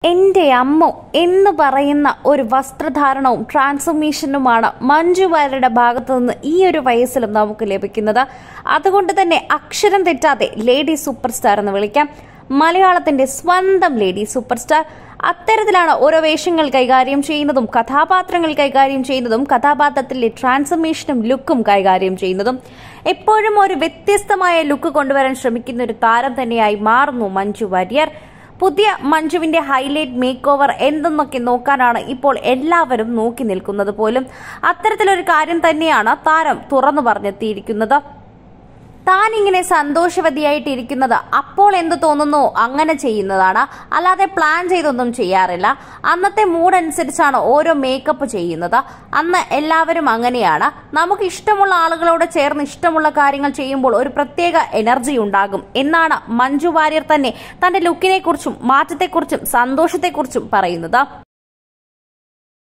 എന്റെ അമ്മ എന്ന് പറയുന്ന ഒരു വസ്ത്രധാരണവും ട്രാൻസ്ഫോർമേഷനുമാണ് മഞ്ജു വാര്യരുടെ ഭാഗത്തു നിന്ന് ഈ ഒരു വയസ്സിലും നമുക്ക് ലഭിക്കുന്നത് അതുകൊണ്ട് തന്നെ അക്ഷരം തെറ്റാതെ ലേഡി സൂപ്പർ സ്റ്റാർ എന്ന് വിളിക്കാം മലയാളത്തിന്റെ സ്വന്തം ലേഡി സൂപ്പർ സ്റ്റാർ അത്തരത്തിലാണ് ഓരോ വേഷങ്ങൾ കൈകാര്യം ചെയ്യുന്നതും കഥാപാത്രങ്ങൾ കൈകാര്യം ചെയ്യുന്നതും കഥാപാത്രത്തിലെ ട്രാൻസ്ഫർമേഷനും ലുക്കും കൈകാര്യം ചെയ്യുന്നതും എപ്പോഴും ഒരു വ്യത്യസ്തമായ ലുക്ക് കൊണ്ടുവരാൻ ശ്രമിക്കുന്ന ഒരു താരം തന്നെയായി മാറുന്നു മഞ്ജു വാര്യർ പുതിയ മഞ്ജുവിന്റെ ഹൈലൈറ്റ് മേക്ക് ഓവർ എന്തെന്നൊക്കെ നോക്കാനാണ് ഇപ്പോൾ എല്ലാവരും നോക്കി നിൽക്കുന്നത് പോലും അത്തരത്തിലൊരു കാര്യം തന്നെയാണ് താരം തുറന്നു പറഞ്ഞെത്തിയിരിക്കുന്നത് താൻ ഇങ്ങനെ സന്തോഷവതിയായിട്ടിരിക്കുന്നത് അപ്പോൾ എന്ത് തോന്നുന്നോ അങ്ങനെ ചെയ്യുന്നതാണ് അല്ലാതെ പ്ലാൻ ചെയ്തൊന്നും ചെയ്യാറില്ല അന്നത്തെ മൂഡ് അനുസരിച്ചാണ് ഓരോ മേക്കപ്പ് ചെയ്യുന്നത് അന്ന് എല്ലാവരും അങ്ങനെയാണ് നമുക്ക് ഇഷ്ടമുള്ള ആളുകളോട് ചേർന്ന് ഇഷ്ടമുള്ള കാര്യങ്ങൾ ചെയ്യുമ്പോൾ ഒരു പ്രത്യേക എനർജി ഉണ്ടാകും എന്നാണ് മഞ്ജു വാര്യർ തന്നെ തന്റെ ലുക്കിനെ കുറിച്ചും മാറ്റത്തെക്കുറിച്ചും സന്തോഷത്തെക്കുറിച്ചും പറയുന്നത്